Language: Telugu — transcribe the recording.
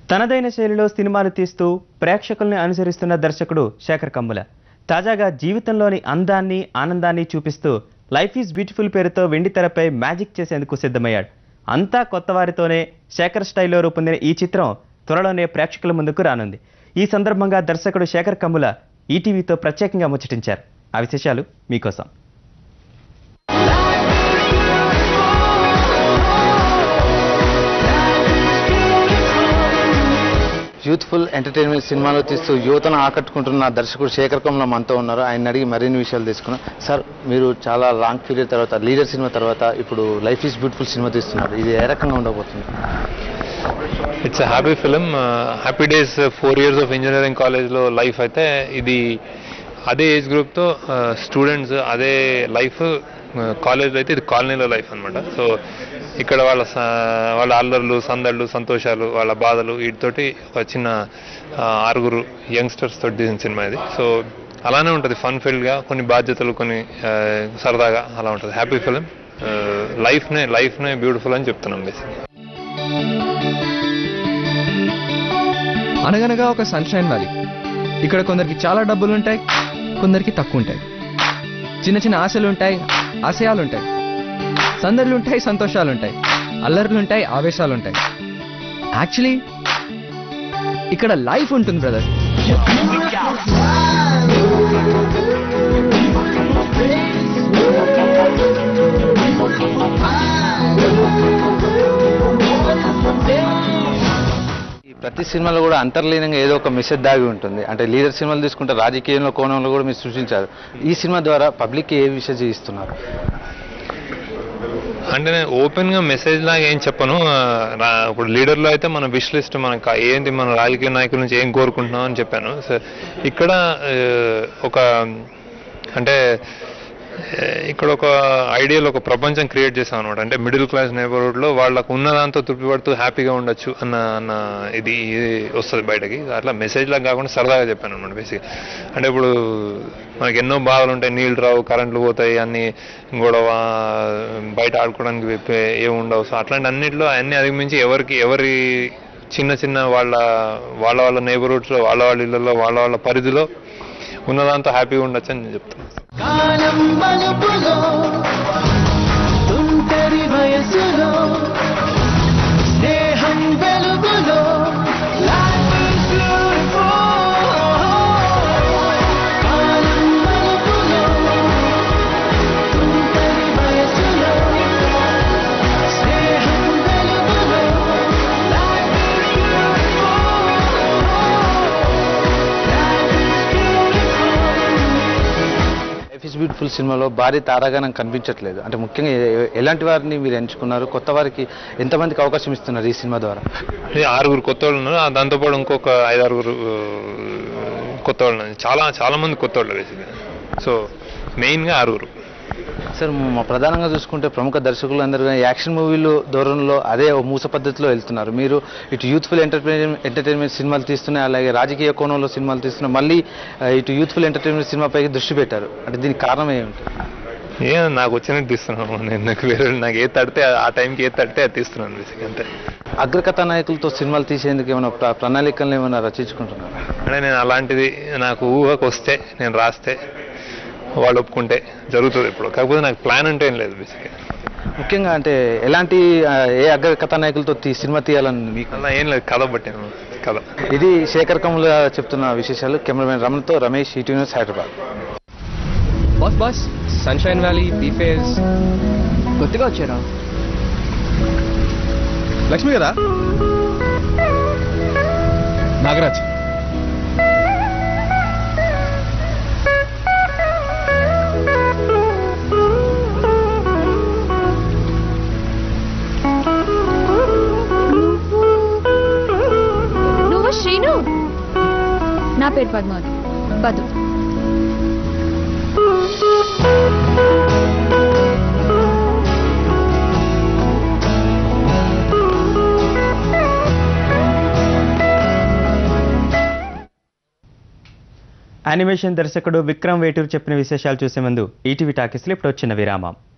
తనదైన శైలిలో సినిమాలు తీస్తూ ప్రేక్షకుల్ని అనుసరిస్తున్న దర్శకుడు శేఖర్ కమ్ముల తాజాగా జీవితంలోని అందాన్ని ఆనందాన్ని చూపిస్తూ లైఫ్ ఈజ్ బ్యూటిఫుల్ పేరుతో వెండి తెరపై మ్యాజిక్ చేసేందుకు సిద్ధమయ్యాడు అంతా కొత్త వారితోనే శేఖర్ స్టైల్లో రూపొందిన ఈ చిత్రం త్వరలోనే ప్రేక్షకుల ముందుకు రానుంది ఈ సందర్భంగా దర్శకుడు శేఖర్ కమ్ముల ఈటీవీతో ప్రత్యేకంగా ముచ్చటించారు ఆ విశేషాలు మీకోసం యూత్ఫుల్ ఎంటర్టైన్మెంట్ సినిమాలు తీస్తూ యువతను ఆకట్టుకుంటున్న దర్శకుడు శేఖర్ కమల మనతో ఉన్నారు ఆయన అడిగి మరిన్ని విషయాలు తీసుకున్నాం సార్ మీరు చాలా లాంగ్ పీరియడ్ తర్వాత లీడర్ సినిమా తర్వాత ఇప్పుడు లైఫ్ ఈజ్ బ్యూటిఫుల్ సినిమా తీస్తున్నారు ఇది ఏ రకంగా ఉండబోతుంది it's happy film happy days four years of engineering కాలేజ్లో లైఫ్ అయితే ఇది అదే ఏజ్ గ్రూప్తో స్టూడెంట్స్ అదే లైఫ్ కాలేజ్లో అయితే ఇది కాలనీలో లైఫ్ అనమాట సో ఇక్కడ వాళ్ళ స- వాళ్ళ అల్లర్లు సందళ్ళు సంతోషాలు వాళ్ళ బాధలు వీటితోటి ఒక చిన్న ఆ, ఆరుగురు యంగ్స్టర్స్ తోటి తీసిన సినిమా ఇది సో అలానే ఉంటుంది ఫన్ ఫీల్డ్గా కొన్ని బాధ్యతలు కొన్ని ఆ, సరదాగా అలా ఉంటుంది హ్యాపీ ఫిలిం లైఫ్నే లైఫ్నే బ్యూటిఫుల్ అని చెప్తున్నాం బేసిక్ అనగనగా ఒక సన్షైన్ వ్యాలీ ఇక్కడ కొందరికి చాలా డబ్బులు ఉంటాయి కొందరికి తక్కువ ఉంటాయి చిన్న చిన్న ఆశలు ఉంటాయి ఆశయాలు ఉంటాయి సందర్లు ఉంటాయి సంతోషాలు ఉంటాయి అల్లర్లు ఉంటాయి ఆవేశాలు ఉంటాయి యాక్చువల్లీ ఇక్కడ లైఫ్ ఉంటుంది బ్రదర్ ఈ ప్రతి సినిమాలో కూడా అంతర్లీనంగా ఏదో ఒక మెసేజ్ దాగి ఉంటుంది అంటే లీడర్ సినిమాలు తీసుకుంటే రాజకీయంలో కోణంలో కూడా మీరు సృష్టించారు ఈ సినిమా ద్వారా పబ్లిక్కి ఏ మెసేజ్ ఇస్తున్నారు అంటే నేను ఓపెన్ గా మెసేజ్ లాగా ఏం చెప్పను ఆ, రా- ఇప్పుడు లీడర్ లో అయితే మన విష్ లిస్ట్ మనకు ఏంటి మన రాజకీయ నాయకుల నుంచి ఏం కోరుకుంటున్నాం అని చెప్పాను సో ఇక్కడ ఆ, ఒక అంటే ఆ, ఇక్కడ ఒక ఐడియల్ ఒక ప్రపంచం క్రియేట్ చేసాం అనమాట అంటే మిడిల్ క్లాస్ నైబర్హుడ్ లో వాళ్ళకు ఉన్నదాంతో తృప్తి పడుతూ హ్యాపీగా ఉండొచ్చు అన్న అన్న ఇది ఇది వస్తుంది బయటకి అట్లా మెసేజ్ లాగా కాకుండా సరదాగా చెప్పాను అనమాట బేసిక్ అంటే ఇప్పుడు మనకి ఎన్నో బాధలు ఉంటాయి నీళ్ళు రావు కరెంట్లు పోతాయి అన్ని గొడవ బయట ఆడుకోవడానికి వెప్ప- ఏమి ఉండవు సో అట్లాంటి అన్నింటిలో అన్ని అధిగమించి ఎవరికి ఎవరి చిన్న చిన్న వాళ్ళ వాళ్ళ వాళ్ళ నైబర్హుడ్స్లో వాళ్ళ వాళ్ళ ఇళ్ళల్లో వాళ్ళ వాళ్ళ పరిధిలో ఉన్నదాంతో హ్యాపీగా ఉండొచ్చు అని నేను చెప్తాను కాలం మలుపులో తుంటరి వయసులో స్నేహం వెలుగులో life is beautiful. కాలం మలుపులో తుంటరి వయసులో స్నేహం వెలుగులో life is beautiful. Life is beautiful. Life is beautiful సినిమాలో భారీ తారాగణం కనిపించట్లేదు అంటే ముఖ్యంగా ఎ- ఎలాంటి వారిని మీరు ఎంచుకున్నారు కొత్త వారికి ఎంతమందికి అవకాశం ఇస్తున్నారు ఈ సినిమా ద్వారా ఇది ఆరుగురు కొత్త వాళ్ళు ఉన్నారు ఆ దాంతోపాటు ఇంకొక ఐదు ఆరుగురు ఆ, కొత్త వాళ్ళు ఉన్నారు. చాలా చాలా మంది కొత్త వాళ్ళు బేసిక్గా సో మెయిన్గా ఆరుగురు సార్ మా ప్రధానంగా చూసుకుంటే ప్రముఖ దర్శకులందరూ యాక్షన్ మూవీలు ధోరణిలో అదే ఓ మూస పద్ధతిలో వెళ్తున్నారు మీరు ఇటు యూత్ఫుల్ ఎంటర్టైన్మెంట్ ఎంటర్టైన్మెంట్ సినిమాలు తీస్తున్నాయి అలాగే రాజకీయ కోణంలో సినిమాలు తీస్తున్నారు మళ్ళీ ఆ, ఇటు యూత్ఫుల్ ఎంటర్టైన్మెంట్ సినిమాపై దృష్టి పెట్టారు అంటే దీనికి కారణం ఏమిటి ఏ నాకు వచ్చినట్టు తీస్తున్నాను నేను నాకు వేరే నాకు ఏ తడితే ఆ టైంకి ఏ తడితే అది తీస్తున్నాను బేసిక్ అంతే అగ్రకథా నాయకులతో సినిమాలు తీసేందుకు ఏమైనా ప్ర- ప్రణాళికలు ఏమైనా రచించుకుంటున్నారు అంటే నేను అలాంటిది నాకు ఊహకు వస్తే నేను రాస్తే వాళ్ళు ఒప్పుకుంటే జరుగుతుంది ఇప్పుడు కాకపోతే నాకు ప్లాన్ అంటే ఏం లేదు బేసిక్గా ముఖ్యంగా అంటే ఎలాంటి ఆ, ఏ అగ్రకథా నాయకులతో తీ సినిమా తీయాలని మీకు అలా ఏం లేదు కథ పట్టాను కథ ఇది శేఖర్ కమ్ముల చెప్తున్న విశేషాలు కెమెరామెన్ రమణతో Ramesh ET news Hyderabad boss boss sunshine valley బీఫేస్ కొత్తగా వచ్చారా లక్ష్మి కదా నాగరాజ్ నువ్వు శ్రీను నా పేరు పద్మావతి పదు యానిమేషన్ దర్శకుడు విక్రమ్ వేటూరు చెప్పిన విశేషాలు చూసే ముందు ఈటీవీ టాకీస్లో ఇప్పుడు వచ్చిన విరామం